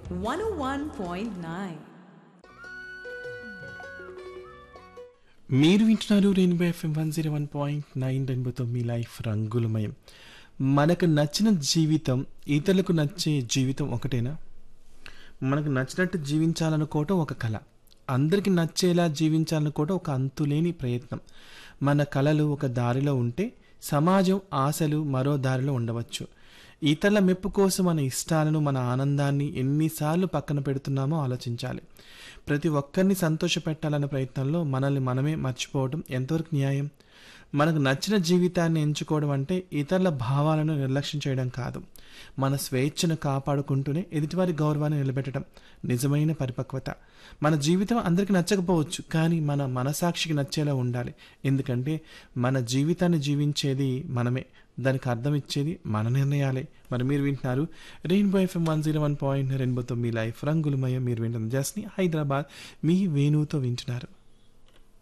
101.9. మీరు వింటున్నారు rainbow FM one zero one point nine రెయిన్బోతో మీ లైఫ్ రంగులమయం మనకు నచ్చిన జీవితం ఇతరులకు నచ్చే జీవితం ఒకటేనా మనకు నచ్చినట్టు జీవించాలనుకోవటం ఒక కళ అందరికీ నచ్చేలా జీవించాలనుకోవటం ఒక అంతులేని ప్రయత్నం మన కళలు ఒక దారిలో ఉంటే సమాజం ఆశలు మరో దారిలో ఉండవచ్చు ఇతరుల మెప్పు కోసం మన ఇష్టాలను మన ఆనందాన్ని ఎన్నిసార్లు పక్కన పెడుతున్నామో ఆలోచించాలి ప్రతి ఒక్కరిని సంతోషపెట్టాలనే ప్రయత్నంలో మనల్ని మనమే మర్చిపోవడం ఎంతవరకు న్యాయం మనకు నచ్చిన జీవితాన్ని ఎంచుకోవడం అంటే ఇతరుల భావాలను నిర్లక్ష్యం చేయడం కాదు మన స్వేచ్ఛను కాపాడుకుంటూనే ఎదుటివారి గౌరవాన్ని నిలబెట్టడం నిజమైన పరిపక్వత మన జీవితం అందరికీ నచ్చకపోవచ్చు కానీ మన మనసాక్షికి నచ్చేలా ఉండాలి ఎందుకంటే మన జీవితాన్ని జీవించేది మనమే దానికి అర్థం ఇచ్చేది మన నిర్ణయాలే మరి మీరు వింటున్నారు rainbow FM one zero one point రెయిన్బోతో మీ లైఫ్ రంగులమయ మీరు వింటున్న జస్ని హైదరాబాద్ మీ వేణువుతో వింటున్నారు